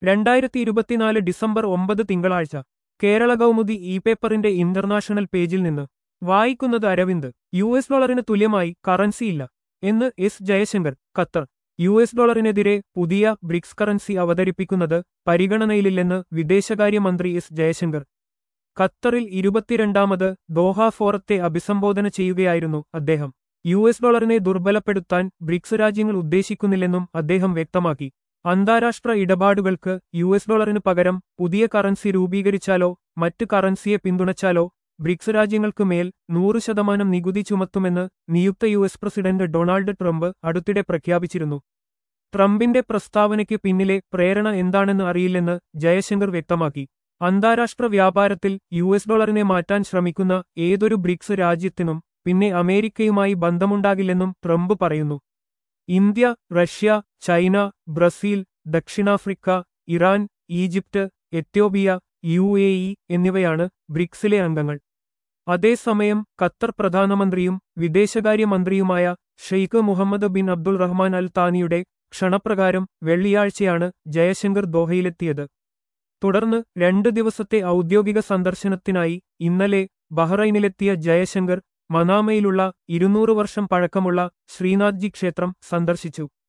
രണ്ടായിരത്തി ഇരുപത്തിനാല് ഡിസംബർ ഒമ്പത് തിങ്കളാഴ്ച കേരള കൗമുദി ഇ പേപ്പറിന്റെ ഇന്റർനാഷണൽ പേജിൽ നിന്ന് വായിക്കുന്നത് അരവിന്ദ് യു എസ് ഡോളറിന് തുല്യമായി കറൻസിയില്ല എന്ന് S Jaishankar Qatar U S ഡോളറിനെതിരെ പുതിയ ബ്രിക്സ് കറൻസി അവതരിപ്പിക്കുന്നത് പരിഗണനയിലില്ലെന്ന് വിദേശകാര്യമന്ത്രി എസ് ജയശങ്കർ ഖത്തറിൽ ഇരുപത്തിരണ്ടാമത് ദോഹ ഫോറത്തെ അഭിസംബോധന ചെയ്യുകയായിരുന്നു അദ്ദേഹം യു എസ് ഡോളറിനെ ദുർബലപ്പെടുത്താൻ ബ്രിക്സ് രാജ്യങ്ങൾ ഉദ്ദേശിക്കുന്നില്ലെന്നും അദ്ദേഹം വ്യക്തമാക്കി അന്താരാഷ്ട്ര ഇടപാടുകൾക്ക് യു എസ് ഡോളറിന് പകരം പുതിയ കറൻസി രൂപീകരിച്ചാലോ മറ്റ് കറൻസിയെ പിന്തുണച്ചാലോ ബ്രിക്സ് രാജ്യങ്ങൾക്ക് മേൽ നൂറ് ശതമാനം നികുതി ചുമത്തുമെന്ന് നിയുക്ത U S president Donald Trump അടുത്തിടെ പ്രഖ്യാപിച്ചിരുന്നു ട്രംപിന്റെ പ്രസ്താവനയ്ക്ക് പിന്നിലെ പ്രേരണ എന്താണെന്ന് അറിയില്ലെന്ന് ജയശങ്കർ വ്യക്തമാക്കി അന്താരാഷ്ട്ര വ്യാപാരത്തിൽ യു എസ് ഡോളറിനെ മാറ്റാൻ ശ്രമിക്കുന്ന ഏതൊരു ബ്രിക്സ് രാജ്യത്തിനും പിന്നെ അമേരിക്കയുമായി ബന്ധമുണ്ടാകില്ലെന്നും ട്രംപ് പറയുന്നു ഇന്ത്യ റഷ്യ ചൈന ബ്രസീൽ ദക്ഷിണാഫ്രിക്ക Iran Egypt Ethiopia U A E എന്നിവയാണ് ബ്രിക്സിലെ അംഗങ്ങൾ അതേസമയം ഖത്തർ പ്രധാനമന്ത്രിയും വിദേശകാര്യമന്ത്രിയുമായ Sheikh Mohammed bin Abdul Rahman Al താനിയുടെ ക്ഷണപ്രകാരം വെള്ളിയാഴ്ചയാണ് ജയശങ്കർ ദോഹയിലെത്തിയത് തുടർന്ന് രണ്ട് ദിവസത്തെ ഔദ്യോഗിക സന്ദർശനത്തിനായി ഇന്നലെ ബഹ്റൈനിലെത്തിയ ജയശങ്കർ മനാമയിലുള്ള ഇരുന്നൂറ് വർഷം പഴക്കമുള്ള ശ്രീനാഥ്ജി ക്ഷേത്രം സന്ദർശിച്ചു